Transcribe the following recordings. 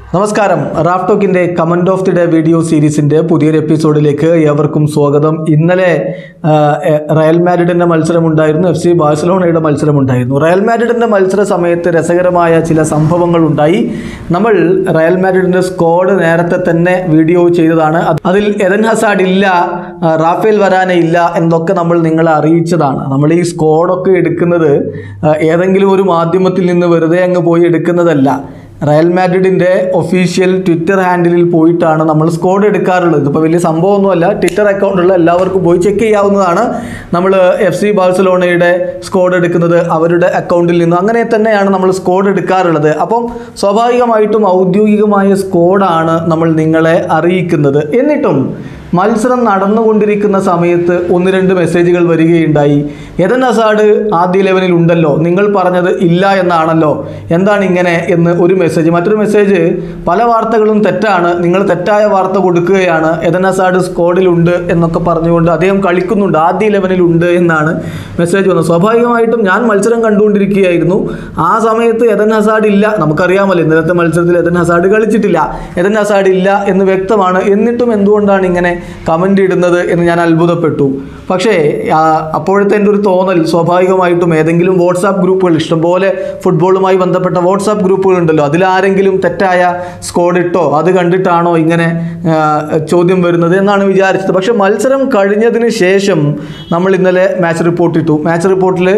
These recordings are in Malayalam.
നമസ്കാരം റാഫ് ടോക്കിന്റെ comment of the day video സീരീസിന്റെ പുതിയൊരു എപ്പിസോഡിലേക്ക് ഏവർക്കും സ്വാഗതം ഇന്നലെ ആ, എ, റയൽ മാഡ്രിഡിന്റെ മത്സരം ഉണ്ടായിരുന്നു എഫ് സി ബാഴ്സലോണയുടെ മത്സരം ഉണ്ടായിരുന്നു റയൽ മാഡ്രിഡിന്റെ മത്സര സമയത്ത് രസകരമായ ചില സംഭവങ്ങൾ ഉണ്ടായി നമ്മൾ റയൽ മാഡ്രിഡിന്റെ സ്ക്വാഡ് നേരത്തെ തന്നെ വീഡിയോ ചെയ്തതാണ് അത് അതിൽ എദൻ ഹസാഡ് ഇല്ല ആ, റാഫേൽ വരാന ഇല്ല എന്നൊക്കെ നമ്മൾ നിങ്ങളെ അറിയിച്ചതാണ് നമ്മൾ ഈ സ്ക്വാഡൊക്കെ എടുക്കുന്നത് ആ, ഏതെങ്കിലും ഒരു മാധ്യമത്തിൽ നിന്ന് വെറുതെ അങ്ങ് പോയി എടുക്കുന്നതല്ല റയൽ മാഡ്രിഡിന്റെ ഒഫീഷ്യൽ ട്വിറ്റർ ഹാൻഡിലിൽ പോയിട്ടാണ് നമ്മൾ സ്കോഡ് എടുക്കാറുള്ളത് ഇപ്പോൾ വലിയ സംഭവമൊന്നുമല്ല ട്വിറ്റർ അക്കൗണ്ടുള്ള എല്ലാവർക്കും പോയി ചെക്ക് ചെയ്യാവുന്നതാണ് നമ്മൾ എഫ് സി ബാഴ്സലോണയുടെ സ്കോഡ് എടുക്കുന്നത് അവരുടെ അക്കൗണ്ടിൽ നിന്ന് അങ്ങനെ തന്നെയാണ് നമ്മൾ സ്കോഡ് എടുക്കാറുള്ളത് അപ്പം സ്വാഭാവികമായിട്ടും ഔദ്യോഗികമായ സ്കോഡാണ് നമ്മൾ നിങ്ങളെ അറിയിക്കുന്നത് എന്നിട്ടും മത്സരം നടന്നുകൊണ്ടിരിക്കുന്ന സമയത്ത് ഒന്ന് രണ്ട് മെസ്സേജുകൾ വരികയുണ്ടായി എതൻ അസാഡ് ആദ്യ ലെവനിൽ ഉണ്ടല്ലോ നിങ്ങൾ പറഞ്ഞത് ഇല്ല എന്നാണല്ലോ എന്താണ് ഇങ്ങനെ എന്ന് ഒരു മെസ്സേജ് മറ്റൊരു മെസ്സേജ് പല വാർത്തകളും തെറ്റാണ് നിങ്ങൾ തെറ്റായ വാർത്ത കൊടുക്കുകയാണ് എതൻ അസാഡ് സ്ക്വാഡിലുണ്ട് എന്നൊക്കെ പറഞ്ഞുകൊണ്ട് അദ്ദേഹം കളിക്കുന്നുണ്ട് ആദ്യ ലെവനിൽ ഉണ്ട് എന്നാണ് മെസ്സേജ് വന്നത് സ്വാഭാവികമായിട്ടും ഞാൻ മത്സരം കണ്ടുകൊണ്ടിരിക്കുകയായിരുന്നു ആ സമയത്ത് എതൻ ഹസാഡ് ഇല്ല നമുക്കറിയാമല്ലോ ഇന്നലത്തെ മത്സരത്തിൽ എതൻ ഹസാഡ് കളിച്ചിട്ടില്ല എതൻ ഹസാഡ് ഇല്ല എന്ന് വ്യക്തമാണ് എന്നിട്ടും എന്തുകൊണ്ടാണ് ഇങ്ങനെ കമൻ്റ് ഇടുന്നത് എന്ന് ഞാൻ അത്ഭുതപ്പെട്ടു പക്ഷേ ആ, അപ്പോഴത്തെ എൻ്റെ ഒരു തോന്നൽ സ്വാഭാവികമായിട്ടും ഏതെങ്കിലും വാട്സാപ്പ് ഗ്രൂപ്പുകൾ ഇഷ്ടംപോലെ ഫുട്ബോളുമായി ബന്ധപ്പെട്ട വാട്സാപ്പ് ഗ്രൂപ്പുകൾ ഉണ്ടല്ലോ അതിലാരെങ്കിലും തെറ്റായ സ്കോഡ് ഇട്ടോ അത് കണ്ടിട്ടാണോ ഇങ്ങനെ ആ, ചോദ്യം വരുന്നത് എന്നാണ് വിചാരിച്ചത് പക്ഷേ മത്സരം കഴിഞ്ഞതിന് ശേഷം നമ്മൾ ഇന്നലെ മാച്ച് റിപ്പോർട്ട് ഇട്ടു മാച്ച് റിപ്പോർട്ടിൽ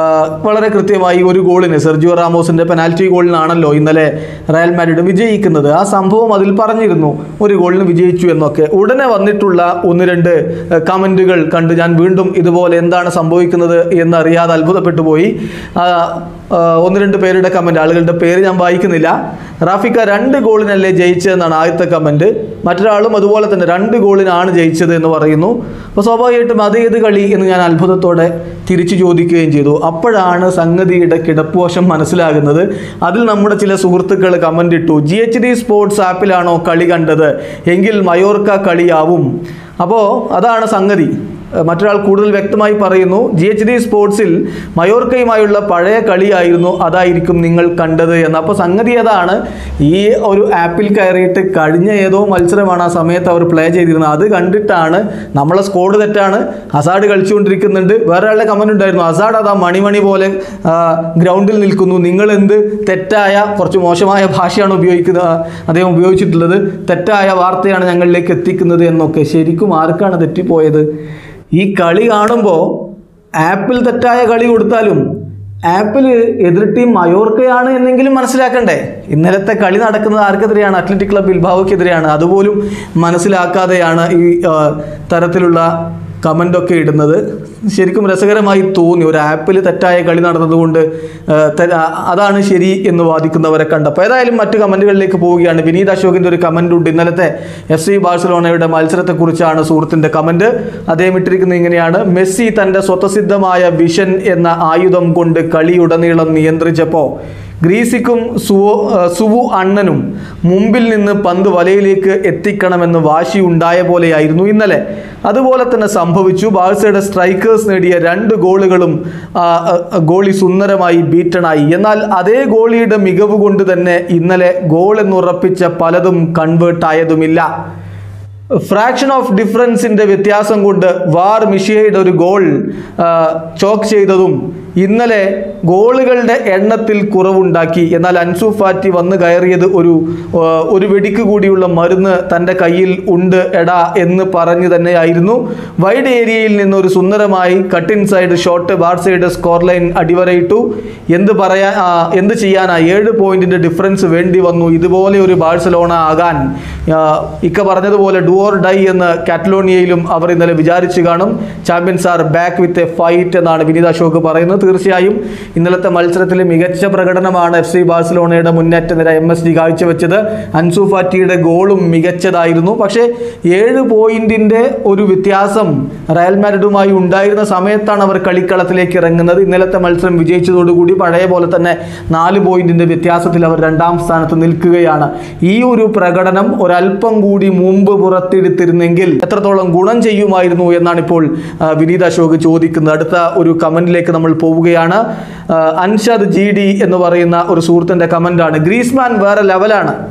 വളരെ കൃത്യമായി ഒരു ഗോളിന് സെർജിയോ റാമോസിന്റെ പെനാൽറ്റി ഗോളിനാണല്ലോ ഇന്നലെ റയൽ മാഡ്രിഡ് വിജയിക്കുന്നത് ആ സംഭവം അതിൽ പറഞ്ഞിരുന്നു ഒരു ഗോളിന് വിജയിച്ചു എന്നൊക്കെ ഉടനെ വന്നിട്ടുള്ള ഒന്ന് രണ്ട് കമൻറ്റുകൾ കണ്ട് ഞാൻ വീണ്ടും ഇതുപോലെ എന്താണ് സംഭവിക്കുന്നത് എന്നറിയാതെ അത്ഭുതപ്പെട്ടു പോയി ആ, ആ, ഒന്ന് രണ്ട് പേരുടെ കമൻറ്റ് ആളുകളുടെ പേര് ഞാൻ വായിക്കുന്നില്ല റാഫിക്ക രണ്ട് ഗോളിനല്ലേ ജയിച്ചതെന്നാണ് ആദ്യത്തെ കമൻറ്റ് മറ്റൊരാളും അതുപോലെ തന്നെ രണ്ട് ഗോളിനാണ് ജയിച്ചത് എന്ന് പറയുന്നു അപ്പോൾ സ്വാഭാവികമായിട്ടും അത് ഏത് കളി എന്ന് ഞാൻ അത്ഭുതത്തോടെ തിരിച്ചു ചോദിക്കുകയും ചെയ്തു അപ്പോഴാണ് സംഗതിയുടെ കിടപ്പുവശം മനസ്സിലാകുന്നത് അതിൽ നമ്മുടെ ചില സുഹൃത്തുക്കൾ കമൻ്റ് ഇട്ടു ജി എച്ച് ഡി സ്പോർട്സ് ആപ്പിലാണോ കളി കണ്ടത് എങ്കിൽ മയോർക്ക കളിയാവും അപ്പോൾ അതാണ് സംഗതി ഏഹ് മറ്റൊരാൾ കൂടുതൽ വ്യക്തമായി പറയുന്നു ജി എച്ച് ഡി സ്പോർട്സിൽ മയോർക്കയുമായുള്ള പഴയ കളിയായിരുന്നു അതായിരിക്കും നിങ്ങൾ കണ്ടത് എന്ന് അപ്പോൾ സംഗതി അതാണ് ഈ ഒരു ആപ്പിൽ കയറിയിട്ട് കഴിഞ്ഞ ഏതോ മത്സരമാണ് ആ സമയത്ത് അവർ പ്ലേ ചെയ്തിരുന്നത് അത് കണ്ടിട്ടാണ് നമ്മളെ സ്കോഡ് തെറ്റാണ് അസാഡ് കളിച്ചുകൊണ്ടിരിക്കുന്നുണ്ട് വേറെ ആളുടെ കമന്റ് ഉണ്ടായിരുന്നു അസാഡ് അതാ മണിമണി പോലെ ആ, ഗ്രൗണ്ടിൽ നിൽക്കുന്നു നിങ്ങൾ എന്ത് തെറ്റായ കുറച്ച് മോശമായ ഭാഷയാണ് ഉപയോഗിക്കുന്നത് ആ, അദ്ദേഹം ഉപയോഗിച്ചിട്ടുള്ളത് തെറ്റായ വാർത്തയാണ് ഞങ്ങളിലേക്ക് എത്തിക്കുന്നത് എന്നൊക്കെ ശരിക്കും ആർക്കാണ് തെറ്റിപ്പോയത് ഈ കളി കാണുമ്പോൾ ആപ്പിൽ തെറ്റായ കളി കൊടുത്താലും ആപ്പിൽ എതിർ ടീം മയോർക്കയാണ് എന്നെങ്കിലും മനസ്സിലാക്കണ്ടേ ഇന്നലത്തെ കളി നടക്കുന്നത് ആർക്കെതിരെയാണ് അത്ലറ്റിക് ക്ലബ് ബിൽബാവോക്കെതിരെയാണ് അതുപോലും മനസ്സിലാക്കാതെയാണ് ഈ ആ, തരത്തിലുള്ള കമൻ്റൊക്കെ ഇടുന്നത് ശരിക്കും രസകരമായി തോന്നി ഒരു ആപ്പിൽ തെറ്റായ കളി നടന്നതുകൊണ്ട് ആ, തെ- ആ, അതാണ് ശരി എന്ന് വാദിക്കുന്നവരെ കണ്ടപ്പോൾ ഏതായാലും മറ്റു കമൻറ്റുകളിലേക്ക് പോവുകയാണ് വിനീത് അശോകിൻ്റെ ഒരു കമൻ്റ് ഉണ്ട് ഇന്നലത്തെ എഫ് സി ബാഴ്സലോണയുടെ മത്സരത്തെക്കുറിച്ചാണ് സുഹൃത്തിൻ്റെ കമൻറ്റ് അദ്ദേഹം ഇട്ടിരിക്കുന്നത് ഇങ്ങനെയാണ് മെസ്സി തൻ്റെ സ്വതസിദ്ധമായ വിഷൻ എന്ന ആയുധം കൊണ്ട് കളിയുടനീളം നിയന്ത്രിച്ചപ്പോൾ ഗ്രീസിക്കും സുവോ ആ, സുവു അണ്ണനും മുമ്പിൽ നിന്ന് പന്ത് വലയിലേക്ക് എത്തിക്കണമെന്ന് വാശി ഉണ്ടായ പോലെയായിരുന്നു ഇന്നലെ അതുപോലെ തന്നെ സംഭവിച്ചു ബാഴ്സയുടെ സ്ട്രൈക്കേഴ്സ് നേടിയ രണ്ട് ഗോളുകളും ആ, ആ, ഗോളി സുന്ദരമായി ബീറ്റണായി എന്നാൽ അതേ ഗോളിയുടെ മികവ് കൊണ്ട് തന്നെ ഇന്നലെ ഗോൾ എന്നുറപ്പിച്ച പലതും കൺവേർട്ട് ആയതുമില്ല ഫ്രാക്ഷൻ ഓഫ് ഡിഫറൻസിന്റെ വ്യത്യാസം കൊണ്ട് വാർ മിഷിയയുടെ ഒരു ഗോൾ ചോക്ക് ചെയ്തതും ഇന്നലെ ഗോളുകളുടെ എണ്ണത്തിൽ കുറവുണ്ടാക്കി എന്നാൽ അൻസു ഫാറ്റി വന്ന് കയറിയത് ഒരു ആ, ഒരു വെടിക്ക് കൂടിയുള്ള മരുന്ന് തൻ്റെ കയ്യിൽ ഉണ്ട് എടാ എന്ന് പറഞ്ഞു തന്നെയായിരുന്നു വൈഡ് ഏരിയയിൽ നിന്ന് ഒരു സുന്ദരമായി കട്ട് ഇൻ സൈഡ് ഷോട്ട് ബാർസയുടെ സ്കോർ ലൈൻ അടിവരയിട്ടു എന്ത് പറയാൻ ആ, എന്ത് ചെയ്യാനാ ഏഴ് പോയിന്റിന്റെ ഡിഫറൻസ് വേണ്ടി വന്നു ഇതുപോലെ ഒരു ബാഴ്സലോണ ആകാൻ ആ, ഇക്ക പറഞ്ഞതുപോലെ ഡു ഓർ ഡൈ എന്ന് കാറ്റലോണിയയിലും അവർ ഇന്നലെ വിചാരിച്ചു കാണും champions are back with a fight എന്നാണ് വിനീത് അശോക് പറയുന്നത് തീർച്ചയായും ഇന്നലത്തെ മത്സരത്തിൽ മികച്ച പ്രകടനമാണ് എഫ് സി ബാഴ്സലോണയുടെ മുന്നേറ്റ നിര എം എസ് ജി കാഴ്ചവെച്ചത് അൻസു ഫാറ്റിയുടെ ഗോളും മികച്ചതായിരുന്നു പക്ഷേ ഏഴ് പോയിന്റിന്റെ ഒരു വ്യത്യാസം റയൽ മാഡ്രിഡുമായി ഉണ്ടായിരുന്ന സമയത്താണ് അവർ കളിക്കളത്തിലേക്ക് ഇറങ്ങുന്നത് ഇന്നലത്തെ മത്സരം വിജയിച്ചതോടുകൂടി പഴയ പോലെ തന്നെ നാല് പോയിന്റിന്റെ വ്യത്യാസത്തിൽ അവർ രണ്ടാം സ്ഥാനത്ത് നിൽക്കുകയാണ് ഈ ഒരു പ്രകടനം ഒരല്പം കൂടി മുമ്പ് പുറത്തെടുത്തിരുന്നെങ്കിൽ എത്രത്തോളം ഗുണം ചെയ്യുമായിരുന്നു എന്നാണ് ഇപ്പോൾ ആ, വിനീത് അശോക് ചോദിക്കുന്നത് അടുത്ത ഒരു കമന്റിലേക്ക് നമ്മൾ പോവുകയാണ് ആ, അൻഷദ് ജി ഡി എന്ന് പറയുന്ന ഒരു സുഹൃത്തിൻ്റെ കമൻ്റാണ് ഗ്രീസ്മാൻ വേറെ ലെവലാണ്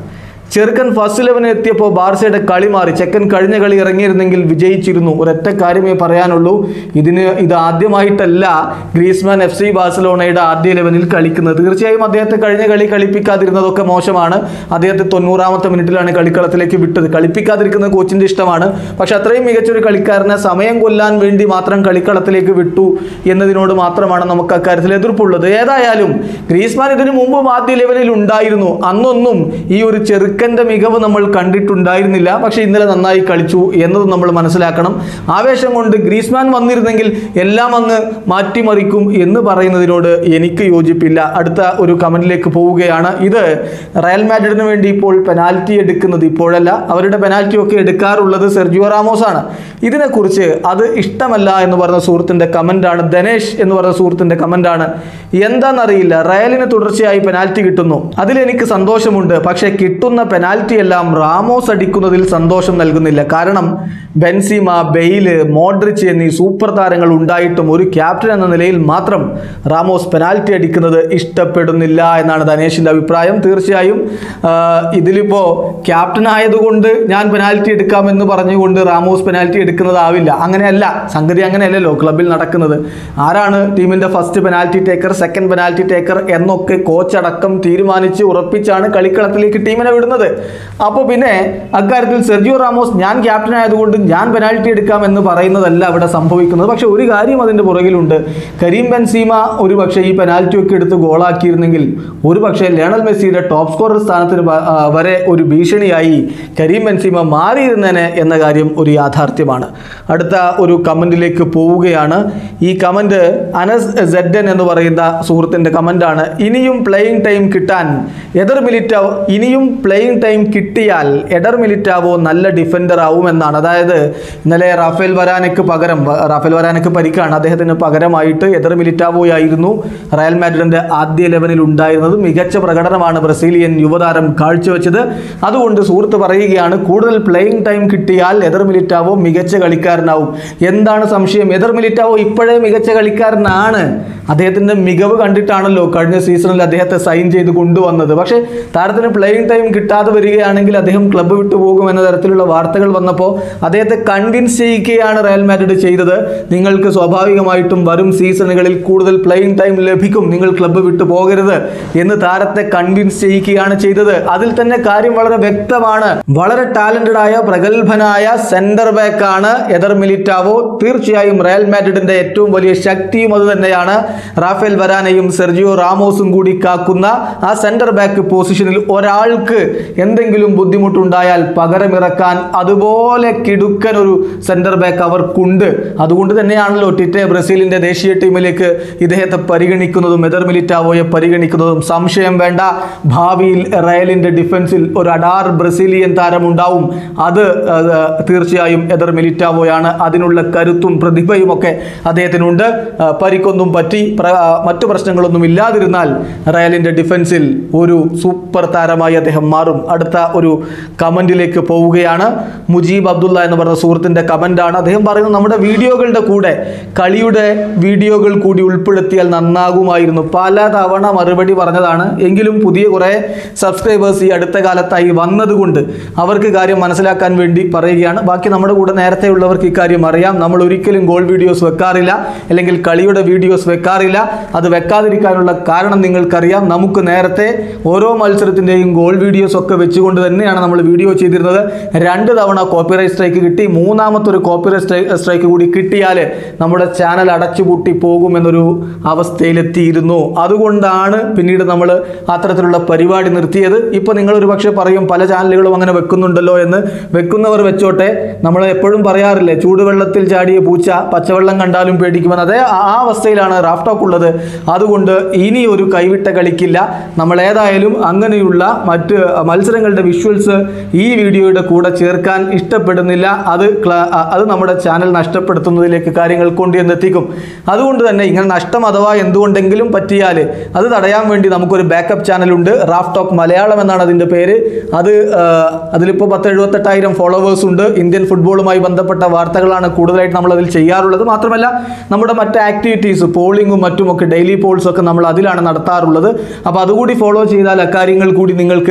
ചെറുക്കൻ ഫസ്റ്റ് ഇലവന് എത്തിയപ്പോൾ ബാർസയുടെ കളി മാറി ചെക്കൻ കഴിഞ്ഞ കളി ഇറങ്ങിയിരുന്നെങ്കിൽ വിജയിച്ചിരുന്നു ഒരൊറ്റ കാര്യമേ പറയാനുള്ളൂ ഇതിന് ഇത് ആദ്യമായിട്ടല്ല ഗ്രീസ്മാൻ എഫ് സി ബാഴ്സലോണയുടെ ആദ്യ ഇലവനിൽ കളിക്കുന്നത് തീർച്ചയായും അദ്ദേഹത്തെ കഴിഞ്ഞ കളി കളിപ്പിക്കാതിരുന്നതൊക്കെ മോശമാണ് അദ്ദേഹത്തെ തൊണ്ണൂറാമത്തെ മിനിറ്റിലാണ് കളിക്കളത്തിലേക്ക് വിട്ടത് കളിപ്പിക്കാതിരിക്കുന്നത് കോച്ചിന്റെ ഇഷ്ടമാണ് പക്ഷെ അത്രയും മികച്ചൊരു കളിക്കാരനെ സമയം കൊല്ലാൻ വേണ്ടി മാത്രം കളിക്കളത്തിലേക്ക് വിട്ടു എന്നതിനോട് മാത്രമാണ് നമുക്ക് അക്കാര്യത്തിൽ എതിർപ്പുള്ളത് ഏതായാലും ഗ്രീസ്മാൻ ഇതിനു മുമ്പും ആദ്യ ലെവലിൽ ഉണ്ടായിരുന്നു അന്നൊന്നും ഈ ഒരു ചെറുക്കന്റെ മികവ് നമ്മൾ കണ്ടിട്ടുണ്ടായിരുന്നില്ല പക്ഷെ ഇന്നലെ നന്നായി കളിച്ചു എന്നത് നമ്മൾ മനസ്സിലാക്കണം ആവേശം കൊണ്ട് ഗ്രീസ്മാൻ വന്നിരുന്നെങ്കിൽ എല്ലാം അങ്ങ് മാറ്റിമറിക്കും എന്ന് പറയുന്നതിനോട് എനിക്ക് യോജിപ്പില്ല അടുത്ത ഒരു കമന്റിലേക്ക് പോവുകയാണ് ഇത് റയൽ മാഡ്രിഡിന് വേണ്ടി ഇപ്പോൾ പെനാൽറ്റി എടുക്കുന്നത് ഇപ്പോഴല്ല അവരുടെ പെനാൽറ്റി ഒക്കെ എടുക്കാറുള്ളത് സെർജിയോ റാമോസ് ആണ് ഇതിനെക്കുറിച്ച് അത് ഇഷ്ടമല്ല എന്ന് പറഞ്ഞ സുഹൃത്തിന്റെ കമന്റാണ് ധനേഷ് എന്ന് പറഞ്ഞ സുഹൃത്തിന്റെ കമന്റാണ് എന്താണെന്നറിയില്ല റയലിന് തുടർച്ചയായി പെനാൽറ്റി കിട്ടുന്നു അതിലെനിക്ക് സന്തോഷമുണ്ട് പക്ഷേ കിട്ടുന്ന പെനാൽറ്റി എല്ലാം റാമോസ് അടിക്കുന്നതിൽ സന്തോഷം നൽകുന്നില്ല കാരണം ബെൻസിമ ബെയില് മോഡ്രിച്ച് എന്നീ സൂപ്പർ താരങ്ങൾ ഉണ്ടായിട്ടും ഒരു ക്യാപ്റ്റൻ എന്ന നിലയിൽ മാത്രം റാമോസ് പെനാൽറ്റി അടിക്കുന്നത് ഇഷ്ടപ്പെടുന്നില്ല എന്നാണ് ധനേഷിന്റെ അഭിപ്രായം തീർച്ചയായും ആ, ഇതിലിപ്പോ ക്യാപ്റ്റൻ ആയതുകൊണ്ട് ഞാൻ പെനാൽറ്റി എടുക്കാമെന്ന് പറഞ്ഞുകൊണ്ട് റാമോസ് പെനാൽറ്റി എടുക്കുന്നതാവില്ല അങ്ങനെയല്ല സംഗതി അങ്ങനെയല്ലല്ലോ ക്ലബിൽ നടക്കുന്നത് ആരാണ് ടീമിന്റെ first penalty taker second penalty taker എന്നൊക്കെ കോച്ച് അടക്കം തീരുമാനിച്ച് ഉറപ്പിച്ചാണ് കളിക്കളത്തിലേക്ക് ടീമിനെ വിടുന്നത് അപ്പോൾ പിന്നെ അക്കാര്യത്തിൽ സെർജിയോ റാമോസ് ഞാൻ ക്യാപ്റ്റൻ ആയതുകൊണ്ട് ഞാൻ പെനാൽറ്റി എടുക്കാം എന്ന് പറയുന്നതല്ല അവിടെ സംഭവിക്കുന്നത് പക്ഷെ ഒരു കാര്യം അതിന്റെ പുറകിലുണ്ട് കരീം ബെൻസീമ ഒരു പക്ഷേ ഈ പെനാൽറ്റി ഒക്കെ എടുത്ത് ഗോളാക്കിയിരുന്നെങ്കിൽ ഒരു പക്ഷേ ലയണൽ മെസ്സിയുടെ ടോപ്പ് സ്കോറർ സ്ഥാനത്തിന് വ- ആ, വരെ ഒരു ഭീഷണിയായി കരീം ബെൻസീമ മാറിയിരുന്നേനെ എന്ന കാര്യം ഒരു യാഥാർത്ഥ്യമാണ് അടുത്ത ഒരു കമന്റിലേക്ക് പോവുകയാണ് ഈ കമന്റ് അനസ് സെഡൻ എന്ന് പറയുന്ന സുഹൃത്തിന്റെ കമന്റാണ് ഇനിയും പ്ലേയിങ് ടൈം കിട്ടാൻ എദർ മിലിറ്റാവോ ഇനിയും പ്ലേയിങ് ടൈം കിട്ടിയാൽ എഡർ മിലിറ്റാവോ നല്ല ഡിഫൻഡർ ആവുമെന്നാണ് അതായത് ഇന്നലെ റാഫേൽ വരാനക്ക് പകരം വ- റാഫേൽ വരാനക്ക് പരിക്കാണ് അദ്ദേഹത്തിന് പകരമായിട്ട് എദർ മിലിറ്റാവോ ആയിരുന്നു റയൽ മാഡ്രിഡിന്റെ ആദ്യ ലെവനിൽ ഉണ്ടായിരുന്നത് മികച്ച പ്രകടനമാണ് ബ്രസീലിയൻ യുവതാരം കാഴ്ചവെച്ചത് അതുകൊണ്ട് സുഹൃത്ത് പറയുകയാണ് കൂടുതൽ പ്ലേയിങ് ടൈം കിട്ടിയാൽ എദർ മിലിറ്റാവോ മികച്ച കളിക്കാരനാവും എന്താണ് സംശയം എദർ മിലിറ്റാവോ ഇപ്പോഴേ മികച്ച കളിക്കാരനാണ് അദ്ദേഹത്തിന്റെ മികവ് കണ്ടിട്ടാണല്ലോ കഴിഞ്ഞ സീസണിൽ അദ്ദേഹത്തെ സൈൻ ചെയ്ത് കൊണ്ടുവന്നത് പക്ഷേ താരത്തിന് പ്ലേയിങ് ടൈം കിട്ടാതെ വരികയാണെങ്കിൽ അദ്ദേഹം ക്ലബ്ബ് വിട്ടു പോകും എന്ന തരത്തിലുള്ള വാർത്തകൾ വന്നപ്പോൾ അദ്ദേഹത്തെ കൺവിൻസ് ചെയ്യിക്കുകയാണ് റയൽ മാഡ്രിഡ് ചെയ്തത് നിങ്ങൾക്ക് സ്വാഭാവികമായിട്ടും വരും സീസണുകളിൽ കൂടുതൽ പ്ലേയിങ് ടൈം ലഭിക്കും നിങ്ങൾ ക്ലബ്ബ് വിട്ടു പോകരുത് എന്ന് താരത്തെ കൺവിൻസ് ചെയ്യിക്കുകയാണ് ചെയ്തത് അതിൽ തന്നെ കാര്യം വളരെ വ്യക്തമാണ് വളരെ ടാലന്റഡ് ആയ പ്രഗത്ഭനായ സെന്റർ ബാക്ക് ആണ് എദർ മിലിറ്റാവോ തീർച്ചയായും റയൽ മാഡ്രിഡിന്റെ ഏറ്റവും വലിയ ശക്തിയും അത് തന്നെയാണ് റാഫേൽ വരാനയും സെർജിയോ റാമോസും കൂടി കാക്കുന്ന ആ സെന്റർ ബാക്ക് പൊസിഷനിൽ ഒരാൾക്ക് എന്തെങ്കിലും ബുദ്ധിമുട്ടുണ്ടായാൽ പകരമിറക്കാൻ അതുപോലെ കിടുക്കൻ ഒരു സെന്റർ ബാക്ക് അവർക്കുണ്ട് അതുകൊണ്ട് തന്നെയാണല്ലോ ടിറ്റെ ബ്രസീലിന്റെ ദേശീയ ടീമിലേക്ക് ഇദ്ദേഹത്തെ പരിഗണിക്കുന്നതും എദർ മിലിറ്റാവോയെ പരിഗണിക്കുന്നതും സംശയം വേണ്ട ഭാവിയിൽ റയലിന്റെ ഡിഫൻസിൽ ഒരു അഡാർ ബ്രസീലിയൻ താരം ഉണ്ടാവും അത് അത് തീർച്ചയായും എദർ മിലിറ്റാവോയാണ് അതിനുള്ള കരുത്തും പ്രതിഭയും ഒക്കെ അദ്ദേഹത്തിനുണ്ട് ആ, പരിക്കൊന്നും പറ്റി പ്ര- ആ, മറ്റു പ്രശ്നങ്ങളൊന്നും ഇല്ലാതിരുന്നാൽ റയലിന്റെ ഡിഫൻസിൽ ഒരു സൂപ്പർ താരമായി അദ്ദേഹം മാറും അടുത്ത ഒരു കമന്റിലേക്ക് പോവുകയാണ് മുജീബ് അബ്ദുള്ള എന്ന് പറഞ്ഞ സുഹൃത്തിന്റെ കമന്റാണ് അദ്ദേഹം പറയുന്നത് നമ്മുടെ വീഡിയോകളുടെ കൂടെ കളിയുടെ വീഡിയോകൾ കൂടി ഉൾപ്പെടുത്തിയാൽ നന്നാകുമായിരുന്നു പല തവണ മറുപടി പറഞ്ഞതാണ് എങ്കിലും പുതിയ കുറേ സബ്സ്ക്രൈബേഴ്സ് ഈ അടുത്ത കാലത്തായി വന്നതുകൊണ്ട് അവർക്ക് കാര്യം മനസ്സിലാക്കാൻ വേണ്ടി പറയുകയാണ് ബാക്കി നമ്മുടെ കൂടെ നേരത്തെ ഉള്ളവർക്ക് ഇക്കാര്യം അറിയാം നമ്മൾ ഒരിക്കലും ഗോൾ വീഡിയോസ് വെക്കാറില്ല അല്ലെങ്കിൽ കളിയുടെ വീഡിയോസ് വെക്കാറില്ല അത് വെക്കാതിരിക്കാനുള്ള കാരണം നിങ്ങൾക്കറിയാം നമുക്ക് നേരത്തെ ഓരോ മത്സരത്തിൻ്റെയും ഗോൾ വീഡിയോസ് ഒക്കെ വെച്ചുകൊണ്ട് തന്നെയാണ് നമ്മൾ വീഡിയോ ചെയ്തിരുന്നത് രണ്ട് തവണ കോപ്പിറൈറ്റ് സ്ട്രൈക്ക് കിട്ടി മൂന്നാമത്തെ ഒരു കോപ്പിറൈറ്റ് സ്ട്രൈക്ക് കൂടി കിട്ടിയാൽ നമ്മുടെ ചാനൽ അടച്ചുപൂട്ടി പോകുമെന്നൊരു അവസ്ഥയിലെത്തിയിരുന്നു അതുകൊണ്ടാണ് പിന്നീട് നമ്മൾ അത്തരത്തിലുള്ള പരിപാടി നിർത്തിയത് ഇപ്പോൾ നിങ്ങൾ ഒരു പക്ഷേ പറയും പല ചാനലുകളും അങ്ങനെ വെക്കുന്നുണ്ടല്ലോ എന്ന് വെക്കുന്നവർ വെച്ചോട്ടെ നമ്മൾ എപ്പോഴും പറയാറില്ലേ ചൂടുവെള്ളത്തിൽ ചാടിയ പൂച്ച പച്ചവെള്ളം കണ്ടാലും പേടിക്കുമെന്ന് അതേ ആ ആ അവസ്ഥയിലാണ് റാഫ്റ്റോക്ക് ഉള്ളത് അതുകൊണ്ട് ഇനി ഒരു കൈവിട്ട കളിക്കില്ല നമ്മൾ ഏതായാലും അങ്ങനെയുള്ള മറ്റ് മത്സരങ്ങളുടെ വിഷ്വൽസ് ഈ വീഡിയോയുടെ കൂടെ ചേർക്കാൻ ഇഷ്ടപ്പെടുന്നില്ല അത് ക്ല- അ- അത് നമ്മുടെ ചാനൽ നഷ്ടപ്പെടുത്തുന്നതിലേക്ക് കാര്യങ്ങൾ കൊണ്ടുവന്നെത്തിക്കും അതുകൊണ്ട് തന്നെ ഇങ്ങനെ നഷ്ടം അഥവാ എന്തുകൊണ്ടെങ്കിലും പറ്റിയാൽ അത് തടയാൻ വേണ്ടി നമുക്കൊരു ബാക്കപ്പ് ചാനലുണ്ട് റാഫ് ടോക്ക് മലയാളം എന്നാണ് അതിൻ്റെ പേര് അത് ആ, അതിലിപ്പോൾ പത്ത് എഴുപത്തെട്ടായിരം ഫോളോവേഴ്സ് ഉണ്ട് ഇന്ത്യൻ ഫുട്ബോളുമായി ബന്ധപ്പെട്ട വാർത്തകളാണ് കൂടുതലായിട്ട് നമ്മൾ അതിൽ ചെയ്യാറുള്ളത് മാത്രമല്ല നമ്മുടെ മറ്റ് ആക്ടിവിറ്റീസ് പോളിങ്ങും മറ്റുമൊക്കെ ഡെയിലി പോൾസും ഒക്കെ നമ്മൾ അതിലാണ് നടത്താറുള്ളത് അപ്പോൾ അതുകൂടി ഫോളോ ചെയ്താൽ അക്കാര്യങ്ങൾ കൂടി നിങ്ങൾക്ക്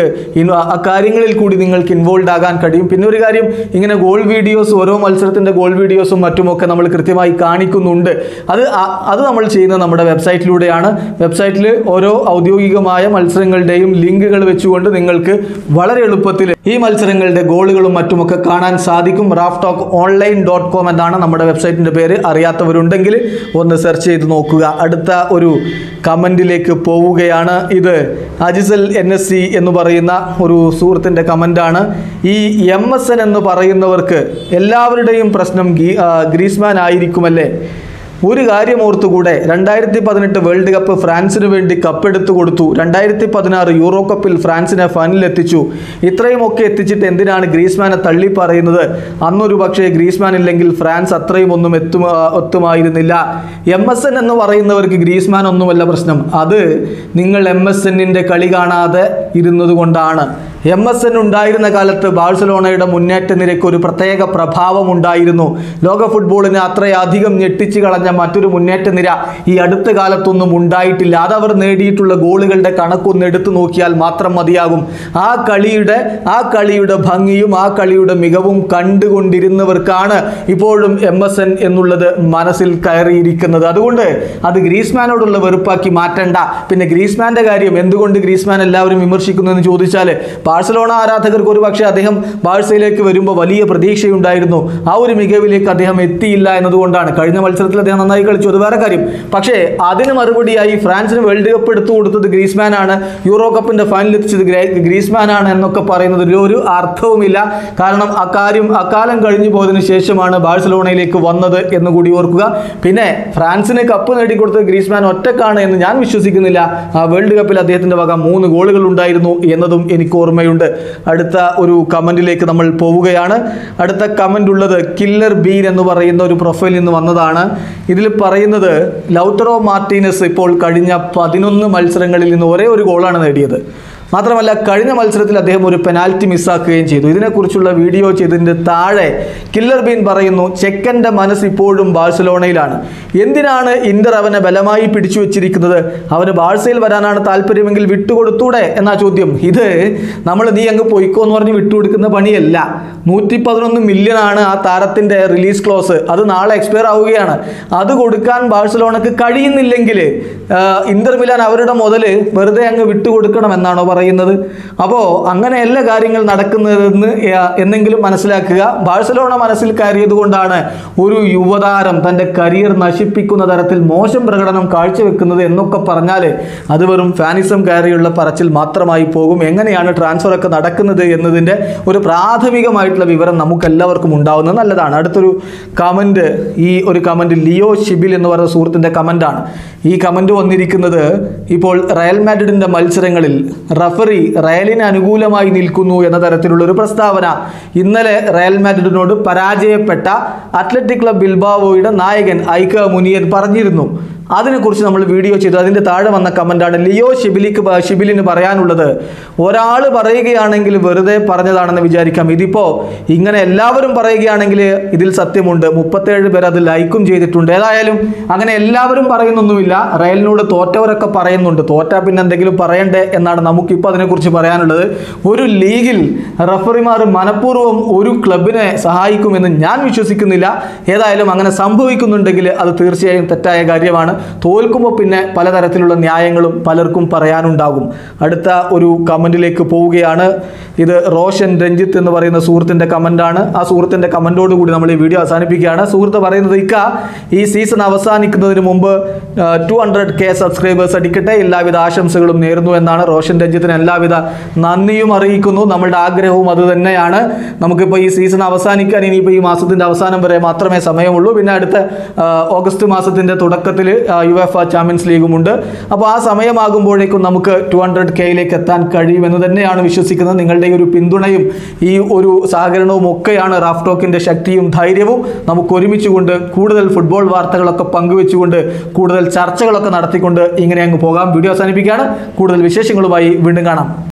ഇൻ- ആ- ആ കാര്യങ്ങളിൽ കൂടി നിങ്ങൾക്ക് ഇൻവോൾവ് ആകാൻ കഴിയും പിന്നെ ഒരു കാര്യം ഇങ്ങനെ ഗോൾ വീഡിയോസ് ഓരോ മത്സരത്തിൻ്റെ ഗോൾ വീഡിയോസും മറ്റുമൊക്കെ നമ്മൾ കൃത്യമായി കാണിക്കുന്നുണ്ട് അത് ആ- അത് നമ്മൾ ചെയ്യുന്നത് നമ്മുടെ വെബ്സൈറ്റിലൂടെയാണ് വെബ്സൈറ്റിൽ ഓരോ ഔദ്യോഗികമായ മത്സരങ്ങളുടെയും ലിങ്കുകൾ വെച്ചുകൊണ്ട് നിങ്ങൾക്ക് വളരെ എളുപ്പത്തിൽ ഈ മത്സരങ്ങളുടെ ഗോളുകളും മറ്റുമൊക്കെ കാണാൻ സാധിക്കും Raf Talk online dot com എന്നാണ് നമ്മുടെ വെബ്സൈറ്റിൻ്റെ പേര് അറിയാത്തവരുണ്ടെങ്കിൽ ഒന്ന് സെർച്ച് ചെയ്ത് നോക്കുക അടുത്ത ഒരു കമൻറ്റിലേക്ക് പോവുകയാണ് ഇത് അജിസൽ എൻ എസ് സി എന്ന് പറയുന്ന ഒരു സുഹൃത്തിൻ്റെ കമൻ്റാണ് ഈ എം എസ് എൻ എന്ന് പറയുന്നവർക്ക് എല്ലാവരുടെയും പ്രശ്നം ഗീ- ആ, ഗ്രീസ്മാൻ ആയിരിക്കുമല്ലേ ഒരു കാര്യം ഓർത്തുകൂടെ രണ്ടായിരത്തി പതിനെട്ട് വേൾഡ് കപ്പ് ഫ്രാൻസിന് വേണ്ടി കപ്പെടുത്തു കൊടുത്തു രണ്ടായിരത്തി പതിനാറ് യൂറോ കപ്പിൽ ഫ്രാൻസിനെ ഫൈനലിലെത്തിച്ചു ഇത്രയുമൊക്കെ എത്തിച്ചിട്ട് എന്തിനാണ് ഗ്രീസ്മാനെ തള്ളി പറയുന്നത് അന്നൊരു പക്ഷേ ഗ്രീസ്മാൻ ഇല്ലെങ്കിൽ ഫ്രാൻസ് അത്രയും ഒന്നും എത്തും എത്തുമായിരുന്നില്ല എം എസ് എൻ എന്ന് പറയുന്നവർക്ക് ഗ്രീസ്മാൻ ഒന്നുമല്ല പ്രശ്നം അത് നിങ്ങൾ എം എസ് എന്നിൻ്റെ കളി കാണാതെ ഇരുന്നത് കൊണ്ടാണ് എം എസ് എൻ ഉണ്ടായിരുന്ന കാലത്ത് ബാഴ്സലോണയുടെ മുന്നേറ്റ നിരക്ക് ഒരു പ്രത്യേക പ്രഭാവം ഉണ്ടായിരുന്നു ലോക ഫുട്ബോളിനെ അത്രയധികം ഞെട്ടിച്ചു കളഞ്ഞ മറ്റൊരു മുന്നേറ്റ നിര ഈ അടുത്ത കാലത്തൊന്നും ഉണ്ടായിട്ടില്ല അതവർ നേടിയിട്ടുള്ള ഗോളുകളുടെ കണക്കൊന്ന് എടുത്തു നോക്കിയാൽ മാത്രം മതിയാകും ആ കളിയുടെ ആ കളിയുടെ ഭംഗിയും ആ കളിയുടെ മികവും കണ്ടുകൊണ്ടിരുന്നവർക്കാണ് ഇപ്പോഴും എം എസ് എൻ എന്നുള്ളത് മനസ്സിൽ കയറിയിരിക്കുന്നത് അതുകൊണ്ട് അത് ഗ്രീസ്മാനോടുള്ള വെറുപ്പാക്കി മാറ്റണ്ട പിന്നെ ഗ്രീസ്മാന്റെ കാര്യം എന്തുകൊണ്ട് ഗ്രീസ്മാൻ എല്ലാവരും വിമർശിക്കുന്നു എന്ന് ചോദിച്ചാൽ ബാഴ്സലോണ ആരാധകർക്ക് ഒരു പക്ഷേ അദ്ദേഹം ബാഴ്സയിലേക്ക് വരുമ്പോൾ വലിയ പ്രതീക്ഷയുണ്ടായിരുന്നു ആ ഒരു മികവിലേക്ക് അദ്ദേഹം എത്തിയില്ല എന്നതുകൊണ്ടാണ് കഴിഞ്ഞ മത്സരത്തിൽ അദ്ദേഹം നന്നായി കളിച്ചു അത് വേറെ കാര്യം പക്ഷേ അതിന് മറുപടിയായി ഫ്രാൻസിന് വേൾഡ് കപ്പ് എടുത്തു കൊടുത്തത് ഗ്രീസ്മാനാണ് യൂറോ കപ്പിന്റെ ഫൈനൽ എത്തിച്ചത് ഗ്രേ- ഗ്രീസ്മാനാണ് എന്നൊക്കെ പറയുന്നതിൽ ഒരു അർത്ഥവുമില്ല കാരണം അക്കാര്യം അക്കാലം കഴിഞ്ഞു പോയതിനു ശേഷമാണ് ബാഴ്സലോണയിലേക്ക് വന്നത് എന്ന് കൂടി ഓർക്കുക പിന്നെ ഫ്രാൻസിന് കപ്പ് നേടിക്കൊടുത്തത് ഗ്രീസ്മാൻ ഒറ്റക്കാണ് എന്ന് ഞാൻ വിശ്വസിക്കുന്നില്ല ആ വേൾഡ് കപ്പിൽ അദ്ദേഹത്തിന്റെ വക മൂന്ന് ഗോളുകൾ ഉണ്ടായിരുന്നു എന്നതും എനിക്ക് ഓർമ്മയുണ്ട് അടുത്ത ഒരു കമന്റിലേക്ക് നമ്മൾ പോവുകയാണ് അടുത്ത കമന്റ് ഉള്ളത് കില്ലർ ബീൻ എന്ന് പറയുന്ന ഒരു പ്രൊഫൈലിൽ നിന്ന് വന്നതാണ് ഇതിൽ പറയുന്നത് ലൗട്ടറോ മാർട്ടീനസ് ഇപ്പോൾ കഴിഞ്ഞ പതിനൊന്ന് മത്സരങ്ങളിൽ നിന്ന് ഒരേ ഒരു ഗോളാണ് നേടിയത് മാത്രമല്ല കഴിഞ്ഞ മത്സരത്തിൽ അദ്ദേഹം ഒരു പെനാൽറ്റി മിസ്സാക്കുകയും ചെയ്തു ഇതിനെക്കുറിച്ചുള്ള വീഡിയോ ചെയ്തതിൻ്റെ താഴെ കില്ലർ ബീൻ പറയുന്നു ചെക്കൻ്റെ മനസ്സ് ഇപ്പോഴും ബാഴ്സലോണയിലാണ് എന്തിനാണ് ഇന്റർ അവനെ ബലമായി പിടിച്ചു വെച്ചിരിക്കുന്നത് അവന് ബാഴ്സയിൽ വരാനാണ് താല്പര്യമെങ്കിൽ വിട്ടുകൊടുത്തൂടെ എന്നാ ചോദ്യം ഇത് നമ്മൾ നീ അങ്ങ് പൊയ്ക്കോ എന്ന് പറഞ്ഞ് വിട്ടുകൊടുക്കുന്ന പണിയല്ല നൂറ്റി പതിനൊന്ന് മില്യൺ ആണ് ആ താരത്തിൻ്റെ റിലീസ് ക്ലോസ് അത് നാളെ എക്സ്പയർ ആവുകയാണ് അത് കൊടുക്കാൻ ബാഴ്സലോണക്ക് കഴിയുന്നില്ലെങ്കിൽ ആ, ഇന്റർ മിലാൻ അവരുടെ മുതൽ വെറുതെ അങ്ങ് വിട്ടുകൊടുക്കണം എന്നാണോ പറയുന്നത് അപ്പോൾ അങ്ങനെയല്ല കാര്യങ്ങൾ നടക്കുന്നതെന്ന് ആ, എന്നെങ്കിലും മനസ്സിലാക്കുക ബാഴ്സലോണ മനസ്സിൽ കയറിയത് കൊണ്ടാണ് ഒരു യുവതാരം തൻ്റെ കരിയർ നശിപ്പിക്കുന്ന തരത്തിൽ മോശം പ്രകടനം കാഴ്ചവെക്കുന്നത് എന്നൊക്കെ പറഞ്ഞാൽ അത് വെറും ഫാനിസം കയറിയുള്ള പറച്ചിൽ മാത്രമായി പോകും എങ്ങനെയാണ് ട്രാൻസ്ഫർ ഒക്കെ നടക്കുന്നത് എന്നതിൻ്റെ ഒരു പ്രാഥമികമായിട്ടുള്ള വിവരം നമുക്കെല്ലാവർക്കും ഉണ്ടാവുന്നത് നല്ലതാണ് അടുത്തൊരു കമൻറ്റ് ഈ ഒരു കമൻറ്റ് ലിയോ ഷിബിൽ എന്ന് പറയുന്ന സുഹൃത്തിൻ്റെ കമൻറ്റാണ് ഈ കമൻറ്റ് വന്നിരിക്കുന്നത് ഇപ്പോൾ റയൽ മാഡ്രിഡിൻ്റെ മത്സരങ്ങളിൽ റഫറി റയലിന് അനുകൂലമായി നിൽക്കുന്നു എന്ന തരത്തിലുള്ള ഒരു പ്രസ്താവന ഇന്നലെ റയൽ മാഡ്രിഡിനോട് പരാജയപ്പെട്ട അത്ലറ്റിക് ക്ലബ് ബിൽബാവോയുടെ നായകൻ ഐക്ക മുനിയൻ പറഞ്ഞിരുന്നു അതിനെക്കുറിച്ച് നമ്മൾ വീഡിയോ ചെയ്തു അതിൻ്റെ താഴെ വന്ന കമൻ്റാണ് ലിയോ ഷിബിലിക്ക് പ- ഷിബിലിന് പറയാനുള്ളത് ഒരാൾ പറയുകയാണെങ്കിൽ വെറുതെ പറഞ്ഞതാണെന്ന് വിചാരിക്കാം ഇതിപ്പോൾ ഇങ്ങനെ എല്ലാവരും പറയുകയാണെങ്കിൽ ഇതിൽ സത്യമുണ്ട് മുപ്പത്തേഴ് പേർ അത് ലൈക്കും ചെയ്തിട്ടുണ്ട് ഏതായാലും അങ്ങനെ എല്ലാവരും പറയുന്നൊന്നുമില്ല റയലിനോട് തോറ്റവരൊക്കെ പറയുന്നുണ്ട് തോറ്റാ പിന്നെ എന്തെങ്കിലും പറയണ്ടേ എന്നാണ് നമുക്കിപ്പോൾ അതിനെക്കുറിച്ച് പറയാനുള്ളത് ഒരു ലീഗിൽ റഫറിമാർ മനഃപൂർവ്വം ഒരു ക്ലബിനെ സഹായിക്കുമെന്ന് ഞാൻ വിശ്വസിക്കുന്നില്ല ഏതായാലും അങ്ങനെ സംഭവിക്കുന്നുണ്ടെങ്കിൽ അത് തീർച്ചയായും തെറ്റായ കാര്യമാണ് തോൽക്കുമ്പോൾ പിന്നെ പലതരത്തിലുള്ള ന്യായങ്ങളും പലർക്കും പറയാനുണ്ടാകും അടുത്ത ഒരു കമൻറ്റിലേക്ക് പോവുകയാണ് ഇത് റോഷൻ രഞ്ജിത്ത് എന്ന് പറയുന്ന സുഹൃത്തിൻ്റെ കമൻ്റാണ് ആ സുഹൃത്തിൻ്റെ കമൻറ്റോട് കൂടി നമ്മൾ ഈ വീഡിയോ അവസാനിപ്പിക്കുകയാണ് സുഹൃത്ത് പറയുന്നത് ഇക്ക ഈ സീസൺ അവസാനിക്കുന്നതിന് മുമ്പ് ടു ഹൺഡ്രഡ് കെ സബ്സ്ക്രൈബേഴ്സ് അടിക്കട്ടെ എല്ലാവിധ ആശംസകളും നേരുന്നു എന്നാണ് റോഷൻ രഞ്ജിത്തിന് എല്ലാവിധ നന്ദിയും അറിയിക്കുന്നു നമ്മളുടെ ആഗ്രഹവും അത് തന്നെയാണ് നമുക്കിപ്പോൾ ഈ സീസൺ അവസാനിക്കാൻ ഇനിയിപ്പോൾ ഈ മാസത്തിൻ്റെ അവസാനം വരെ മാത്രമേ സമയമുള്ളൂ പിന്നെ അടുത്ത ആ, ഓഗസ്റ്റ് മാസത്തിൻ്റെ തുടക്കത്തിൽ യു എഫ് ചാമ്പ്യൻസ് ലീഗുമുണ്ട് അപ്പോൾ ആ സമയമാകുമ്പോഴേക്കും നമുക്ക് ടു ഹൺഡ്രഡ് കെയിലേക്ക് എത്താൻ കഴിയുമെന്ന് തന്നെയാണ് വിശ്വസിക്കുന്നത് നിങ്ങളുടെ ഈ ഒരു പിന്തുണയും ഈ ഒരു സഹകരണവും ഒക്കെയാണ് റാഫ് ടോക്കിൻ്റെ ശക്തിയും ധൈര്യവും നമുക്ക് ഒരുമിച്ചുകൊണ്ട് കൂടുതൽ ഫുട്ബോൾ വാർത്തകളൊക്കെ പങ്കുവെച്ചുകൊണ്ട് കൂടുതൽ ചർച്ചകളൊക്കെ നടത്തിക്കൊണ്ട് ഇങ്ങനെ അങ്ങ് പോകാം വീഡിയോ അവസാനിപ്പിക്കുകയാണ് കൂടുതൽ വിശേഷങ്ങളുമായി വീണ്ടും കാണാം